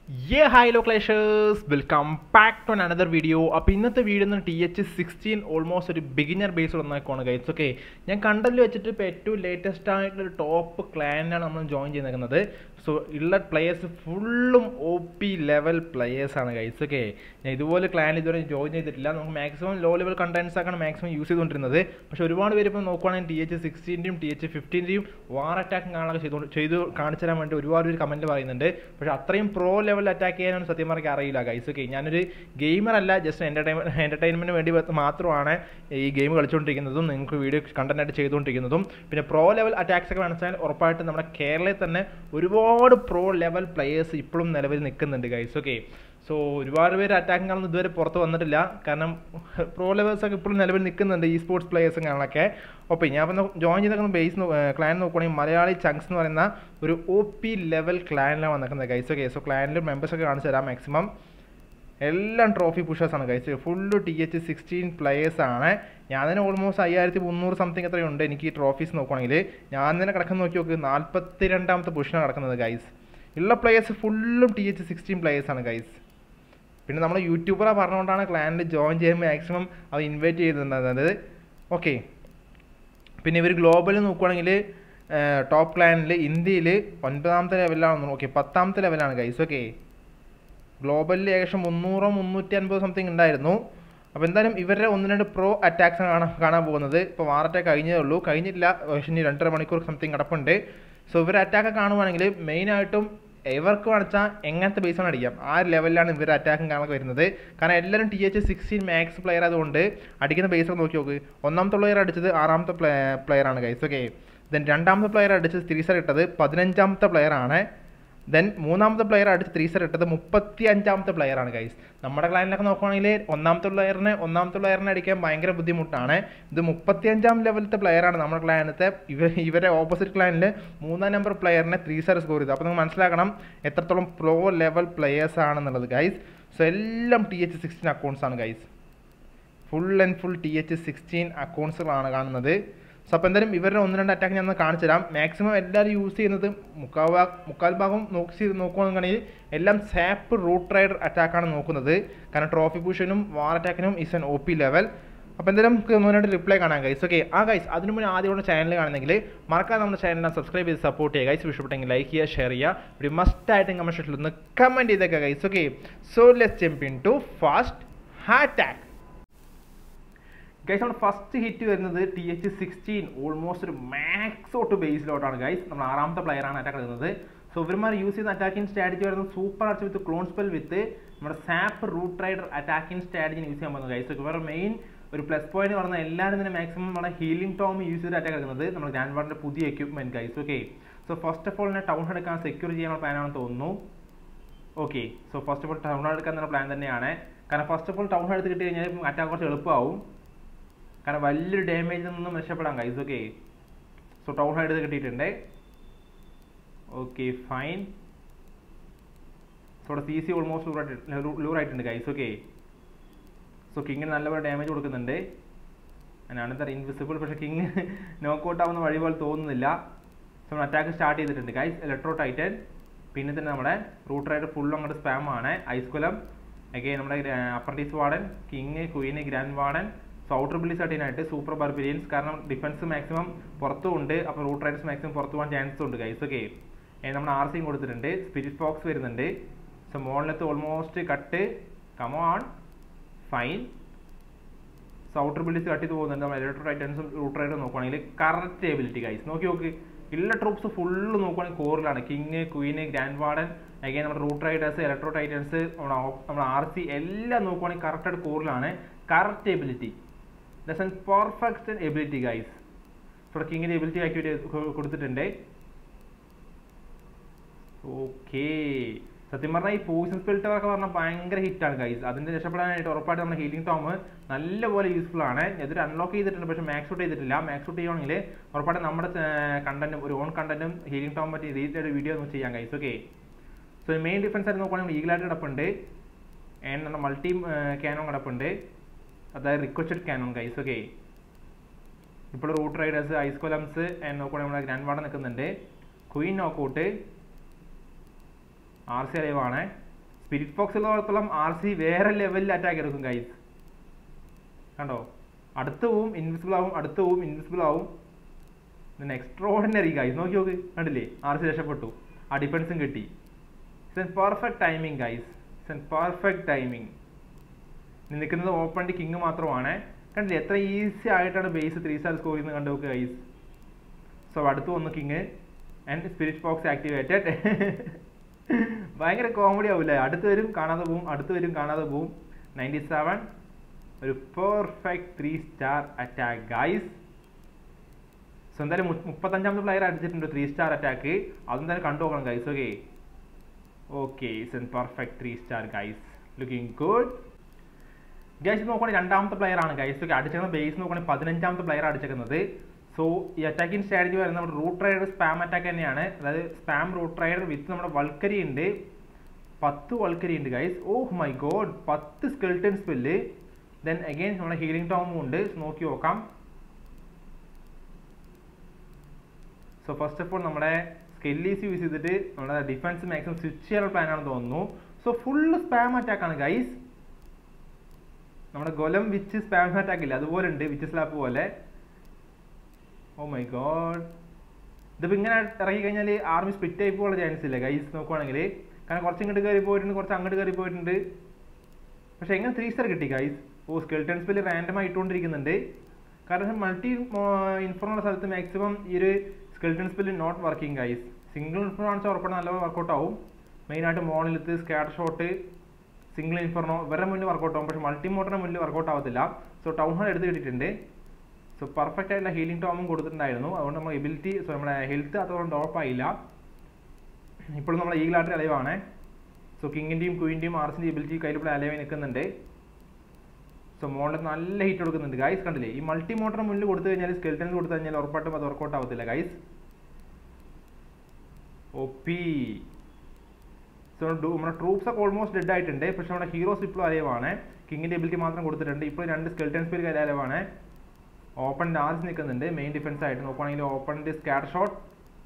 Yeh hello clashers welcome back to another video അപ്പോൾ ഇന്നത്തെ video T H sixteen almost ഒരു beginner based ഒന്നാക്കുവാണ് guys okay ഞാൻ കണ്ടതിൽ വെച്ചിട്ട് ഇപ്പോൾ ഏറ്റവും ലേറ്റസ്റ്റ് ആയിട്ടുള്ള ടോപ്പ് ക്ലാനാണ് നമ്മൾ ജോയിൻ ചെയ്തേക്കുന്നത് സോ ഉള്ള പ്ലെയേഴ്സ് ഫുള്ളും ഒ പി ലെവൽ പ്ലെയേഴ്സാണ് ഗൈസ് ഓക്കെ ഞാൻ ഇതുപോലെ ക്ലാൻ ഇതുവരെ ജോയിൻ ചെയ്തിട്ടില്ല നമുക്ക് മാക്സിമം ലോ ലെവൽ കണ്ടൻസ് ആക്കാണ് മാക്സിമം യൂസ് ചെയ്തുകൊണ്ടിരുന്നത് പക്ഷേ ഒരുപാട് പേര് ഇപ്പോൾ നോക്കുവാണെങ്കിൽ ടി എച്ച് സിക്സ്റ്റീൻ്റെയും ടി എച്ച് ഫിഫ്റ്റീൻ്റെയും വാർ അറ്റാക്ക് കാണാനൊക്കെ ചെയ്തു ചെയ്തു കാണിച്ചു തരാൻ വേണ്ടി ഒരുപാട് പേര് കമൻറ്റ് പറയുന്നുണ്ട് പക്ഷേ അത്രയും പ്രോ ലെവൽ അറ്റാക്ക് ചെയ്യാനൊന്നും സത്യം പറഞ്ഞാൽ അറിയില്ല ഗൈസ് ഓക്കെ ഞാനൊരു ഗെയിമർ അല്ല ജസ്റ്റ് എൻ്റർടൈൻമെൻറ്റ് എൻ്റർടൈൻമെൻറ്റിന് വേണ്ടി മാത്രമാണ് ഈ ഗെയിം കളിച്ചുകൊണ്ടിരിക്കുന്നതും നിങ്ങൾക്ക് വീഡിയോ കണ്ടന്റ് ആയിട്ട് ചെയ്തുകൊണ്ടിരിക്കുന്നതും പിന്നെ പ്രോ ലെവൽ അറ്റാക്സ് ഒക്കെ മനസ്സിലായാൽ ഉറപ്പായിട്ട് നമ്മുടെ കേരളത്തിൽ തന്നെ ഒരുപാട് പ്രോ ലെവൽ പ്ലെയേഴ്സ് ഇപ്പോഴും നിലവിൽ നിൽക്കുന്നുണ്ട് ഗൈസ് ഓക്കെ സോ ഒരുപാട് പേര് അറ്റാക്കിംഗ് കാണുന്ന ഇതുവരെ പുറത്ത് വന്നിട്ടില്ല കാരണം പ്രോ ലെവൽസ് ഒക്കെ ഇപ്പോഴും നിലവിൽ നിൽക്കുന്നുണ്ട് ഈ സ്പോർട്സ് പ്ലേയേഴ്സും കാണാനൊക്കെ ഓക്കെ ഞാൻ അപ്പം ജോയിൻ ചെയ്തേക്കുന്ന ബേസ് ക്ലാൻ നോക്കുകയാണെങ്കിൽ മലയാളി ചങ്ക്സ് എന്ന് പറയുന്ന ഒരു ഒ പി ലെവൽ ക്ലാനിലാണ് വന്നിരിക്കുന്നത് ഗൈസ് ഓക്കെ സോ ക്ലാനിൽ മെമ്പേഴ്സ് ഒക്കെ കാണിച്ചു തരാം മാക്സിമം എല്ലാം ട്രോഫി പുഷേഴ്സാണ് കഴിച്ചത് full T H sixteen players ആണ് ഞാൻ തന്നെ ഓൾമോസ്റ്റ് അയ്യായിരത്തി മുന്നൂറ് സംതിങ് എത്രയുണ്ട് എനിക്ക് ഈ ട്രോഫീസ് നോക്കുകയാണെങ്കിൽ ഞാൻ തന്നെ കിടക്കുന്ന നോക്കി നോക്ക് നാൽപ്പത്തി രണ്ടാമത്തെ പൊസിഷനാണ് കിടക്കുന്നത് ഗൈസ് ഉള്ള പ്ലെയേഴ്സ് ഫുള്ളും ടി എച്ച് സിക്സ്റ്റീൻ പ്ലെയേഴ്സാണ് ഗൈസ് പിന്നെ നമ്മൾ യൂട്യൂബറെ പറഞ്ഞുകൊണ്ടാണ് ക്ലാനിൽ ജോയിൻ ചെയ്യാൻ മാക്സിമം അത് ഇൻവൈറ്റ് ചെയ്തിട്ടുണ്ടായിരുന്നത് ഓക്കെ പിന്നെ ഇവർ ഗ്ലോബലിൽ നോക്കുവാണെങ്കിൽ ടോപ്പ് ക്ലാനിൽ ഇന്ത്യയിൽ ഒൻപതാമത്തെ ലെവലിലാണ് ഓക്കെ പത്താമത്തെ ലെവലാണ് ഗൈസ് ഓക്കെ ഗ്ലോബലിൽ ഏകദേശം മുന്നൂറോ മുന്നൂറ്റി അൻപത് സംതിങ് ഉണ്ടായിരുന്നു അപ്പോൾ എന്തായാലും ഇവരുടെ ഒന്ന് രണ്ട് പ്രോ അറ്റാക്സ് കാണാൻ കാണാൻ പോകുന്നത് ഇപ്പോൾ വാർ അറ്റാക്ക് കഴിഞ്ഞതേ ഉള്ളൂ കഴിഞ്ഞില്ല പക്ഷേ ഇനി രണ്ടര മണിക്കൂർ സംതിങ് കിടപ്പുണ്ട് സോ ഇവർ അറ്റാക്ക് കാണുവാണെങ്കിൽ മെയിനായിട്ടും ഇവർക്ക് കാണിച്ചാൽ എങ്ങനത്തെ ബേസാണ് അടിക്കാം ആ ലെവലിലാണ് ഇവർ അറ്റാക്കും കാണാൻ വരുന്നത് കാരണം എല്ലാവരും T H sixteen max player ആയതുകൊണ്ട് അടിക്കുന്ന ബേസൊക്കെ നോക്കി നോക്ക് ഒന്നാമത്തെ പ്ലെയർ അടിച്ചത് ആറാമത്തെ പ്ലെയർ ആണ് ഗൈസ് ഓക്കെ ദെൻ രണ്ടാമത്തെ പ്ലെയർ അടിച്ചത് ത്രീസർ ഇട്ടത് പതിനഞ്ചാമത്തെ പ്ലെയർ ആണ് ദെൻ മൂന്നാമത്തെ പ്ലെയർ അടിച്ച് ത്രീ സെർ ഇട്ടത് മുപ്പത്തി അഞ്ചാമത്തെ പ്ലെയർ ആണ് ഗൈസ് നമ്മുടെ ക്ലയൻറ്റിലൊക്കെ നോക്കുകയാണെങ്കിൽ ഒന്നാമത്തെ പ്ലെയറിനെ ഒന്നാമത്തെ പ്ലെയറിനെ അടിക്കാൻ ഭയങ്കര ബുദ്ധിമുട്ടാണ് ഇത് മുപ്പത്തി അഞ്ചാം ലെവലത്തെ പ്ലെയറാണ് നമ്മുടെ ക്ലയനത്തെ ഇവർ ഇവരെ ഓപ്പോസിറ്റ് ക്ലയനിൽ മൂന്നാം നമ്പർ പ്ലെയറിനെ ത്രീ സെർ സ്കോർ ചെയ്തു അപ്പോൾ നിങ്ങൾ മനസ്സിലാക്കണം എത്രത്തോളം പ്രോ ലെവൽ പ്ലെയേഴ്സ് ആണെന്നുള്ളത് ഗൈസ് സോ എല്ലാം ടി എച്ച് സിക്സ്റ്റീൻ അക്കൗണ്ട്സ് ആണ് guys full and full T H സിക്സ്റ്റീൻ അക്കൗണ്ട്സുകളാണ് കാണുന്നത് സോ അപ്പോൾ എന്തായാലും ഇവരുടെ ഒന്ന് രണ്ട് അറ്റാക്ക് ഞാൻ കാണിച്ചു തരാം മാക്സിമം എല്ലാവരും യൂസ് ചെയ്യുന്നത് മുക്കാൽ ഭാഗം മുക്കാൽ ഭാഗം നോക്കി നോക്കുകയാണെങ്കിൽ എല്ലാം സാപ്പ് റൂട്ട് റൈഡർ അറ്റാക്കാണ് നോക്കുന്നത് കാരണം ട്രോഫി പുഷനും വാർ അറ്റാക്കിനും is an O P level അപ്പോൾ എന്തായാലും നമുക്ക് ഒന്ന് രണ്ട് റിപ്ലൈ കാണാം ഗൈസ് ഓക്കെ ആ ഗൈസ് അതിനു മുന്നേ ആദ്യമുള്ള ചാനൽ കാണുന്നെങ്കിൽ മറക്കാതെ നമ്മുടെ ചാനലിനെ സബ്സ്ക്രൈബ് ചെയ്ത് സപ്പോർട്ട് ചെയ്യുക ഗൈസ് ഇഷ്ടപ്പെട്ടെങ്കിൽ ലൈക്ക് ചെയ്യുക ഷെയർ ചെയ്യുക ഒരു മസ്റ്റ് ആയിട്ട് കമന്റ് സെക്ഷനിൽ ഒന്ന് കമൻറ്റ് ചെയ്തേക്കുക guys okay so let's jump in to fast attack guys നമ്മുടെ ഫസ്റ്റ് ഹിറ്റ് വരുന്നത് ടി എച്ച് സിക്സ്റ്റീൻ ഓൾമോസ്റ്റ് ഒരു മാക്സ് ഔട്ട് ബേസിലോട്ടാണ് ഗൈസ് നമ്മൾ ആറാമത്തെ പ്ലെയറാണ് അറ്റാക്ക് എടുക്കുന്നത് സോ ഇവന്മാർ യൂസ് ചെയ്യുന്ന അറ്റാക്കിംഗ് സ്ട്രാറ്റജി വരുന്നത് super archer with clone spell with നമ്മുടെ zap root rider attacking strategy use ചെയ്യാൻ പോകുന്നത് ഗൈസ് ഇവരുടെ മെയിൻ ഒരു പ്ലസ് പോയിന്റ് പറഞ്ഞാൽ എല്ലാവരും തന്നെ മാക്സിമം നമ്മുടെ ഹീലിംഗ് ടോം യൂസ് ചെയ്ത് അറ്റാക്ക് എടുക്കുന്നത് നമ്മുടെ ഗ്രാൻഡ് വാർഡിൻ്റെ പുതിയ equipment guys okay so first of all തന്നെ ടൗൺ എടുക്കാൻ സെക്യൂർ ചെയ്യാനുള്ള പ്ലാനാണെന്ന് തോന്നുന്നു okay so first of all town എടുക്കാൻ തന്നെ പ്ലാൻ തന്നെയാണ് കാരണം ഫസ്റ്റ് ഓഫ് ഓൾ ടൗൺ എടുത്ത് കിട്ടി കഴിഞ്ഞാൽ അറ്റാക്ക് കുറച്ച് എളുപ്പമാവും കാരണം വലിയൊരു ഡാമേജിൽ നിന്നും രക്ഷപ്പെടാം guys okay so town hide കിട്ടിയിട്ടുണ്ട് ഓക്കെ ഫൈൻ സോ ഇവിടെ സി സി ഓൾമോസ്റ്റ് ലൂറായിട്ടുണ്ട് ഗൈസ് ഓക്കെ സോ കിങ്ങിന് നല്ലപോലെ ഡാമേജ് കൊടുക്കുന്നുണ്ട് അനന്തർ ഇൻവിസിബിൾ പക്ഷേ കിങ് നോക്കൗട്ട് ആവുന്ന വഴി പോലെ തോന്നുന്നില്ല സോ അറ്റാക്ക് സ്റ്റാർട്ട് ചെയ്തിട്ടുണ്ട് ഗൈസ് ഇലക്ട്രോ ടൈറ്റൻ പിന്നെ തന്നെ നമ്മുടെ റൂട്ട് റൈഡർ ഫുൾ അങ്ങോട്ട് സ്പാം ആണ് ഐസ്കുലം അഗൈൻ നമ്മുടെ apprentice warden king queen grand warden so outer ബില്ലി സർട്ടീനായിട്ട് സൂപ്പർ ബാർബിരിയൻസ് കാരണം ഡിഫൻസ് മാക്സിമം പുറത്തും ഉണ്ട് അപ്പോൾ റൂട്ട് റൈഡേഴ്സ് മാക്സിമം പുറത്തു പോകാൻ ചാൻസ് ഉണ്ട് ഗൈസ് ഓക്കെ നമ്മൾ ആർ സിയും കൊടുത്തിട്ടുണ്ട് സ്പിരിറ്റ് ഫോക്സ് വരുന്നുണ്ട് സോ മോളിലത്ത് almost cut come on fine so outer buildings cut ചെയ്ത് പോകുന്നുണ്ട് നമ്മൾ ഇലക്ട്രോ ടൈറ്റൻസും റൂട്ട് റൈഡറും നോക്കുവാണെങ്കിൽ കറക്റ്റ് എബിലിറ്റി ഗൈസ് നോക്കി നോക്ക് എല്ലാ ട്രൂപ്സ് ഫുള്ള് നോക്കുവാണെങ്കിൽ കോറിലാണ് king queen grand warden again നമ്മുടെ റൂട്ട് റൈഡേഴ്സ് ഇലക്ട്രോ ടൈറ്റൻസ് നമ്മുടെ നമ്മുടെ ആർ സി എല്ലാം നോക്കുവാണെങ്കിൽ കറക്റ്റായിട്ട് കോറിലാണ് correct ability that's an perfect ability guys ഇവിടെ കിങ്ങിൻ്റെ എബിലിറ്റി ആക്ടിവിറ്റി കൊടുത്തിട്ടുണ്ട് ഓക്കേ സത്യം പറഞ്ഞാൽ ഈ പോയിസൺ സ്പിൽറ്റർ ഒക്കെ പറഞ്ഞാൽ ഭയങ്കര ഹിറ്റാണ് ഗൈസ് അതിൻ്റെ രക്ഷപ്പെടാനായിട്ട് ഉറപ്പായിട്ട് നമ്മുടെ ഹീലിംഗ് ടോം നല്ലപോലെ യൂസ്ഫുൾ ആണ് ഇതൊരു അൺലോക്ക് ചെയ്തിട്ടുണ്ട് പക്ഷേ മാക്സ് ഔട്ട് ചെയ്തിട്ടില്ല മാക്സ് ഔട്ട് ചെയ്യുവാണെങ്കിൽ ഉറപ്പായിട്ട് നമ്മുടെ കണ്ടന്റും ഒരു ഓൺ കണ്ടന്റും ഹീലിംഗ് ടോം പറ്റി റീറ്റഡ് വീഡിയോ നമുക്ക് ചെയ്യാം guys okay so main defence ആയിട്ട് നോക്കുകയാണെങ്കിൽ ഈഗിളായിട്ട് കിടപ്പുണ്ട് ആൻഡ് മൾട്ടി ക്യാനോൺ കിടപ്പുണ്ട് അതായത് റിക്വസ്റ്റഡ് ക്യാനോൺ ഗൈസ് ഓക്കെ ഇപ്പോൾ റൂട്ട് റൈഡേഴ്സ് ഐസ് കൊലംസ് നോക്കുകയാണെങ്കിൽ നമ്മുടെ ഗ്രാൻഡ് വാർഡ് നിൽക്കുന്നുണ്ട് queen knockout R C live ആണ് സ്പിരിറ്റ് ഫോക്സ് ഉള്ളിടത്തോളം ആർ സി വേറെ ലെവലിൽ അറ്റാക്ക് എടുക്കും ഗൈസ് കണ്ടോ അടുത്ത് പോവും ഇൻവിസിബിൾ ആവും അടുത്ത് പോവും ഇൻവിസിബിൾ ആവും പിന്നെ എക്സ്ട്രോർഡിനറി ഗൈസ് നോക്കി നോക്ക് കണ്ടില്ലേ ആർ സി രക്ഷപ്പെട്ടു ആ ഡിഫൻസും കിട്ടി it's an perfect timing guys it's an perfect timing നിൽക്കുന്നത് ഓപ്പൺ കിങ് മാത്രമാണ് കണ്ടില്ലേ എത്ര ഈസി ആയിട്ടാണ് ബേസ് ത്രീ സ്റ്റാർ സ്കോർ ചെയ്യുന്നത് കണ്ടു നോക്ക് ഗൈസ് സോ അടുത്ത് വന്നു king and spirit box activated ഭയങ്കര കോമഡി ആവില്ലേ അടുത്ത് വരും കാണാതെ പോവും അടുത്ത് വരും കാണാതെ പോവും നയൻറ്റി സെവൻ ഒരു perfect three star attack guys so എന്തായാലും മുപ്പത്തഞ്ചാമത്തെ പ്ലെയർ അടിച്ചിട്ടുണ്ട് ത്രീ സ്റ്റാർ അറ്റാക്ക് അതെന്തായാലും കണ്ടു നോക്കണം guys okay okay it's an perfect three star guys looking good guys നോക്കുകയാണെങ്കിൽ രണ്ടാമത്തെ പ്ലെയർ ആണ് ഗൈസ് ഒക്കെ അടിച്ചേക്കുന്ന ബേസ് നോക്കുകയാണെങ്കിൽ പതിനഞ്ചാമത്തെ പ്ലെയർ അടിച്ചേക്കുന്നത് സോ ഈ അറ്റാക്കിംഗ് സ്ട്രാറ്റജി വരുന്നത് നമ്മുടെ റൂട്ട് റൈഡർ സ്പാം അറ്റാക്ക് തന്നെയാണ് അതായത് സ്പാം റൂട്ട് റൈഡർ വിത്ത് നമ്മുടെ വൾക്കരി ഉണ്ട് പത്ത് വൾക്കരി ഉണ്ട് ഗൈസ് ഓഹ് മൈ ഗോഡ് പത്ത് സ്കെൽട്ടൺ സ്പെല്ല് ദെൻ അഗെയിൻ നമ്മുടെ ഹീലിംഗ് ടോമും ഉണ്ട് നോക്കി നോക്കാം സോ ഫസ്റ്റ് ഓഫ് ഓൾ നമ്മുടെ സ്കെല്ലീസ് യൂസ് ചെയ്തിട്ട് നമ്മുടെ ഡിഫൻസ് മാക്സിമം സ്വിച്ച് ചെയ്യാനുള്ള പ്ലാൻ ആണെന്ന് തോന്നുന്നു സോ ഫുള്ള് സ്പാം അറ്റാക്ക് ആണ് ഗൈസ് നമ്മുടെ ഗൊലം വിച്ച് സ്പാം അറ്റാക്ക് ഇല്ല അതുപോലെ ഉണ്ട് വിച്ച് സ്ലാപ്പ് പോലെ ഓ മൈ ഗോഡ് ഇതിപ്പോൾ ഇങ്ങനെ ഇറങ്ങി കഴിഞ്ഞാൽ ആർമി സ്പ്ലിറ്റ് ആയി പോകാനുള്ള ചാൻസ് ഇല്ല ഗൈസ് നോക്കുവാണെങ്കിൽ കാരണം കുറച്ച് ഇങ്ങോട്ട് കയറി പോയിട്ടുണ്ട് കുറച്ച് അങ്ങോട്ട് കയറി പോയിട്ടുണ്ട് പക്ഷെ എങ്ങനെ ത്രീ സ്റ്റാർ കിട്ടി guys oh skeleton spell random ആയിട്ടുകൊണ്ടിരിക്കുന്നുണ്ട് കാരണം മൾട്ടി ഇൻഫോർമുള്ള സ്ഥലത്ത് മാക്സിമം ഈ ഒരു skeleton spell not working guys single inferno ആണെന്ന് ഉറപ്പാണ് നല്ല വർക്കൗട്ട് ആവും മെയിനായിട്ട് മോണിലത്ത് സ്കാഡ് ഷോട്ട് സിംഗിൾ ഇൻഫോർണോ ഇവരുടെ മുന്നിൽ വർക്കൗട്ട് ആവും പക്ഷെ മൾട്ടി മോട്ടറിന് മുന്നിൽ വർക്കൗട്ട് ആവത്തില്ല സോ ടൗൺ ഹാൾ എടുത്ത് കിട്ടിയിട്ടുണ്ട് സോ പെർഫെക്റ്റ് ആയിട്ടുള്ള ഹീലിംഗ് ടോമും കൊടുത്തിട്ടുണ്ടായിരുന്നു അതുകൊണ്ട് നമ്മൾ എബിലിറ്റി സോ നമ്മുടെ ഹെൽത്ത് അത്രത്തോളം ഡ്രോപ്പ് ആയില്ല ഇപ്പോഴും നമ്മൾ ഈഗിളായിട്ട് അലവാണ് സോ കിങ്ങിൻ്റെയും ക്വീൻ്റെയും ആർസിൻ്റെയും എബിലിറ്റി കയ്യിൽ അലവായി നിൽക്കുന്നുണ്ട് സോ മോളിൽ നല്ല ഹീറ്റ് കൊടുക്കുന്നുണ്ട് ഗൈസ് കണ്ടില്ലേ ഈ മൾട്ടി മോട്ടർ മുന്നിൽ കൊടുത്തു കഴിഞ്ഞാൽ സ്കെൽറ്റൻസ് കൊടുത്തു കഴിഞ്ഞാൽ ഉറപ്പായിട്ടും അത് വർക്കൗട്ട് ആവത്തില്ല ഗൈസ് ഒ പി സോ നമ്മുടെ ട്രൂപ്സ് ഒക്കെ ഓൾമോസ്റ്റ് ഡെഡ് ആയിട്ടുണ്ട് പക്ഷെ നമ്മുടെ ഹീറോസ് ഇപ്പോഴും അലവാണ് കിങ്ങിൻ്റെ എബിലിറ്റി മാത്രം കൊടുത്തിട്ടുണ്ട് ഇപ്പോൾ രണ്ട് സ്കെൽറ്റൻസ് പേര് അലവാണ് ഓപ്പൺ ആർസ് നിൽക്കുന്നുണ്ട് മെയിൻ ഡിഫൻസ് ആയിട്ട് നോക്കുവാണെങ്കിൽ ഓപ്പണിൻ്റെ സ്കാഡ് ഷോട്ട്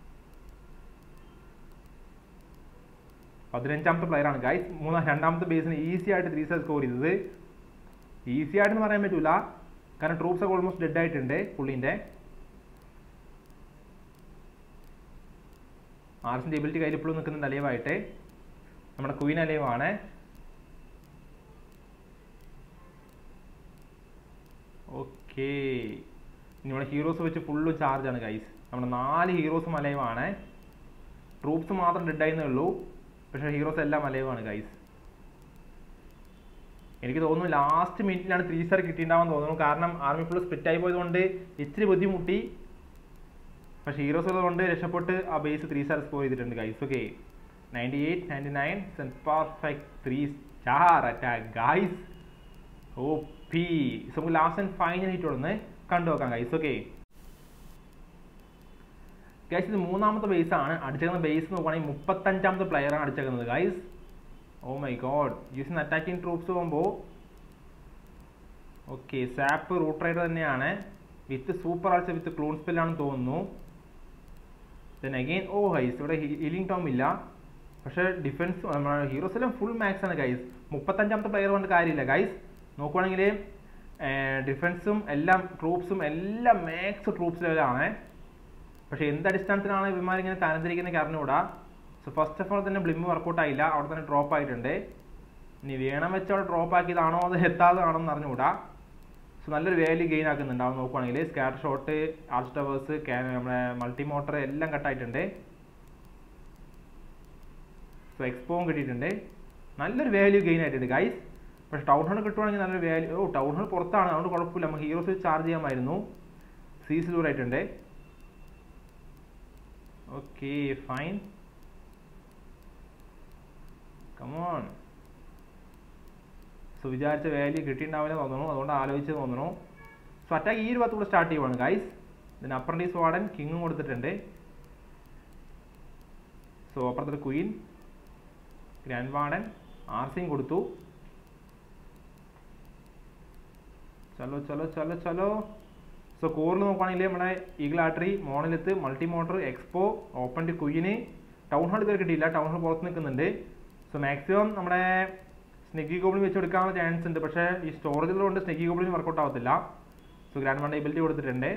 പതിനഞ്ചാമത്തെ പ്ലെയർ ആണ് ഗൈസ് മൂന്നാം രണ്ടാമത്തെ ബേസിന് ഈസി ആയിട്ട് ത്രീ സ്റ്റാർ സ്കോർ ചെയ്തത് ഈസി ആയിട്ടെന്ന് പറയാൻ പറ്റൂല കാരണം ട്രൂപ്സ് ഒക്കെ ഓൾമോസ്റ്റ് ഡെഡ് ആയിട്ടുണ്ട് പുള്ളിൻ്റെ ആർസിൻ്റെ എബിലിറ്റി കയ്യിൽ ഇപ്പോഴും നിൽക്കുന്നുണ്ട് അലയവായിട്ട് നമ്മുടെ ക്വീൻ അലയവാണ് ഓക്കേ നമ്മുടെ ഹീറോസ് വെച്ച് ഫുള്ള് ചാർജാണ് ഗൈസ് നമ്മുടെ നാല് ഹീറോസും അലയവാണ് ട്രൂപ്സ് മാത്രം ഡെഡ് ആയിരുന്നേ ഉള്ളൂ പക്ഷേ ഹീറോസ് എല്ലാം അലയവാണ് ഗൈസ് എനിക്ക് തോന്നുന്നു ലാസ്റ്റ് മിനിറ്റിലാണ് ത്രീ സ്റ്റാർ കിട്ടിയിട്ടുണ്ടാവാൻ തോന്നുന്നു കാരണം ആർമി ഫുൾ സ്പ്ലിറ്റ് ആയി പോയതുകൊണ്ട് ഇച്ചിരി ബുദ്ധിമുട്ടി പക്ഷേ ഹീറോസ് ഉള്ളതുകൊണ്ട് രക്ഷപ്പെട്ട് ആ ബേസ് ത്രീ സ്റ്റാർ സ്കോർ ചെയ്തിട്ടുണ്ട് guys okay ninety eight ninety nine perfect three star attack guys O P so നമുക്ക് ലാസ്റ്റ് ആൻഡ് ഫൈനൽ ഹിറ്റ് ഒന്ന് കണ്ടു നോക്കാം ഗൈസ് ഓക്കെ ഗൈസ് ഇത് മൂന്നാമത്തെ ബേസ് ആണ് അടിച്ചേക്കുന്ന ബേസ് നോക്കുകയാണെങ്കിൽ മുപ്പത്തഞ്ചാമത്തെ പ്ലെയർ ആണ് അടിച്ചേക്കുന്നത് guys oh my god using attacking troops പോകുമ്പോൾ ഓക്കെ സാപ്പ് റൂട്ട് റൈഡർ തന്നെയാണ് വിത്ത് സൂപ്പർ ആൾസ് വിത്ത് ക്ലൂൺ സ്പെല്ലാണെന്ന് തോന്നുന്നു ദെൻ അഗെയിൻ ഓ ഹൈസ് ഇവിടെ ഹീലിംഗ് ടോം ഇല്ല പക്ഷേ ഡിഫൻസ് നമ്മുടെ ഹീറോസ് എല്ലാം ഫുൾ മാക്സ് ആണ് ഗൈസ് മുപ്പത്തഞ്ചാമത്തെ പ്ലെയർ കൊണ്ട് കാര്യമില്ല ഗൈസ് നോക്കുവാണെങ്കിൽ ഡിഫൻസും എല്ലാം ട്രൂപ്സും എല്ലാം മാക്സ് ട്രൂപ്സ് ലെവലാണ് പക്ഷേ എന്ത് അടിസ്ഥാനത്തിലാണ് ഇവന്മാർ ഇങ്ങനെ തരംതിരിക്കുന്നത് അറിഞ്ഞുകൂടാ സോ ഫസ്റ്റ് ഓഫ് ഓൾ തന്നെ ബ്ലിം വർക്കൗട്ട് ആയില്ല അവിടെ തന്നെ ഡ്രോപ്പ് ആയിട്ടുണ്ട് ഇനി വേണം വെച്ച് അവിടെ ഡ്രോപ്പ് ആക്കിയതാണോ അത് എത്താതാണോ എന്ന് അറിഞ്ഞുകൂടാ സോ നല്ലൊരു വാല്യൂ ഗെയിൻ ആക്കുന്നുണ്ട് അവൻ നോക്കുവാണെങ്കിൽ സ്കാർ ഷോട്ട് ആർച്ച് ടവേഴ്സ് നമ്മുടെ മൾട്ടി മോട്ടർ എല്ലാം കട്ടായിട്ടുണ്ട് സോ എക്സ്പോവും കിട്ടിയിട്ടുണ്ട് നല്ലൊരു വാല്യൂ ഗെയിൻ ആയിട്ടുണ്ട് ഗൈസ് പക്ഷെ ടൗൺ ഹാൾ കിട്ടുവാണെങ്കിൽ നല്ലൊരു വാല്യൂ ഓ ടൗൺ ഹാൾ പുറത്താണ് അതുകൊണ്ട് കുഴപ്പമില്ല നമുക്ക് ഹീറോസ് ചാർജ് ചെയ്യാമായിരുന്നു സീസ് ദൂരായിട്ടുണ്ട് ഓക്കെ ഫൈൻ കമോൺ സോ വിചാരിച്ച വാല്യൂ കിട്ടിയിട്ടുണ്ടാവില്ല തോന്നുന്നു അതുകൊണ്ട് ആലോചിച്ച് തോന്നുന്നു സോ അറ്റാക്ക് ഈ ഒരു ഭാഗത്തൂടെ സ്റ്റാർട്ട് ചെയ്യുവാണ് ഗൈസ് ഇതിന് അപ്രൻറ്റീസ് വാർഡൻ കിങ്ങും കൊടുത്തിട്ടുണ്ട് സോ അപ്പുറത്തൊരു ക്വീൻ ഗ്രാൻഡ് വാർഡൻ ആർസിയും കൊടുത്തു ചലോ ചലോ ചലോ ചലോ സോ കോറിൽ നോക്കുകയാണെങ്കിൽ നമ്മുടെ ഈഗിൾ ആർട്ടറി മോണിലെത്ത് multi mortar X bow open to കുയിന് ടൗൺ ഹാൾ ഇതുവരെ കിട്ടിയില്ല ടൗൺ ഹാൾ പുറത്ത് നിൽക്കുന്നുണ്ട് സോ മാക്സിമം നമ്മുടെ സ്നെഗി ഗോബ്ലിൻ വെച്ച് കൊടുക്കാനുള്ള ചാൻസ് ഉണ്ട് പക്ഷേ ഈ സ്റ്റോറേജ് ഉള്ളതുകൊണ്ട് സ്നെഗി ഗോബ്ലിൻ വർക്കൗട്ട് ആവത്തില്ല സോ ഗ്രാൻഡ് വൺ എബിലിറ്റി കൊടുത്തിട്ടുണ്ട്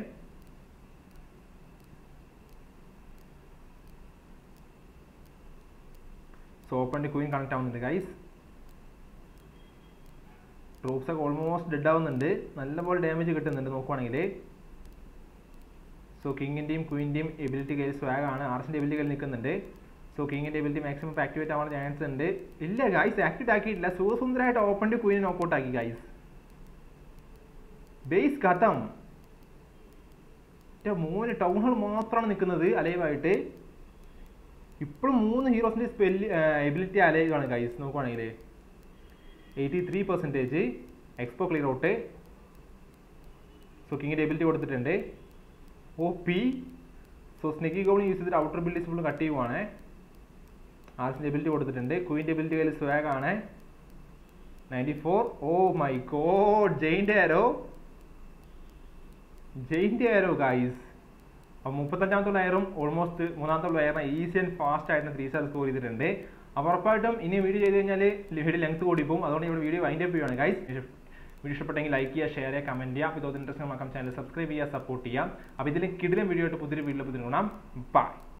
സോ ഓപ്പൺ ക്വീൻ കണക്ട് ആവുന്നുണ്ട് ഗൈസ് ട്രൂപ്സ് ഒക്കെ ഓൾമോസ്റ്റ് ഡെഡ് ആവുന്നുണ്ട് നല്ലപോലെ ഡാമേജ് കിട്ടുന്നുണ്ട് നോക്കുവാണെങ്കിൽ സോ കിങ്ങിൻ്റെയും ക്വീൻ്റെയും എബിലിറ്റി കയ്യിൽ സ്വാഗ് ആണ് ആർസിൻ്റെ എബിലിറ്റി കയ്യിൽ നിൽക്കുന്നുണ്ട് സോ കിങ്ങിൻ്റെ എബിലിറ്റി മാക്സിമം ആക്ടിവേറ്റ് ആവാൻ ചാൻസ് ഉണ്ട് ഇല്ല ഗൈസ് ആക്ടിവേറ്റ് ആക്കിയിട്ടില്ല സുഖസുന്ദരമായിട്ട് ഓപ്പൺ ക്വീനെ നോക്കൗട്ട് ആക്കി ഗൈസ് ബേസ് കഥം മൂന്ന് ടൗൺ ഹാൾ മാത്രമാണ് നിൽക്കുന്നത് അലൈവായിട്ട് ഇപ്പോഴും മൂന്ന് ഹീറോസിൻ്റെ സ്പെല്ല് എബിലിറ്റി അലൈവ് ആണ് ഗൈസ് നോക്കുവാണെങ്കിൽ eighty three percentage X bow clear out so കിങ്ങിൻ്റെ എബിലിറ്റി കൊടുത്തിട്ടുണ്ട് O P so sneaky goblin use ചെയ്തിട്ട് ഔട്ടർ ബിൽഡിസ് ഫുൾ കട്ട് ചെയ്യുവാണ് ആർസിൻ്റെ എബിലിറ്റി കൊടുത്തിട്ടുണ്ട് ക്വീൻ്റെ എബിലിറ്റി കയ്യിൽ സ്വാഗ് ആണ് ninety four oh my god ജെയിൻ്റെ ആരോ ജെയിൻ്റെ ആരോ ഗൈസ് അപ്പോൾ മുപ്പത്തഞ്ചാമത്തെ ലെയറും ഓൾമോസ്റ്റ് മൂന്നാമത്തെ ലെയറിനെ ഈസി ആൻഡ് ഫാസ്റ്റ് ആയിട്ട് ത്രീ സ്റ്റാർ സ്കോർ ചെയ്തിട്ടുണ്ട് അപ്പോൾ ഉറപ്പായിട്ടും ഇനി വീഡിയോ ചെയ്ത് കഴിഞ്ഞാൽ വീഡിയോ ലെങ്ത് കൂടി പോകും അതുകൊണ്ട് ഇവിടെ വീഡിയോ വൈൻഡ് അപ്പ് ചെയ്യുവാണ് ഗൈസ് വീഡിയോ ഇഷ്ടപ്പെട്ടെങ്കിൽ ലൈക്ക് ചെയ്യുക ഷെയർ ചെയ്യുക കമൻറ്റ് ചെയ്യുക അപ്പോൾ ഇതോടെ ഇൻട്രസ്റ്റ് ആക്കാം ചാനൽ സബ്സ്ക്രൈബ് ചെയ്യുക സപ്പോർട്ട് ചെയ്യാം അപ്പോൾ ഇതിൽ കിടിലം വീഡിയോ ആയിട്ട് പുതിയൊരു വീഡിയോ പുതിയ കാണാം ബൈ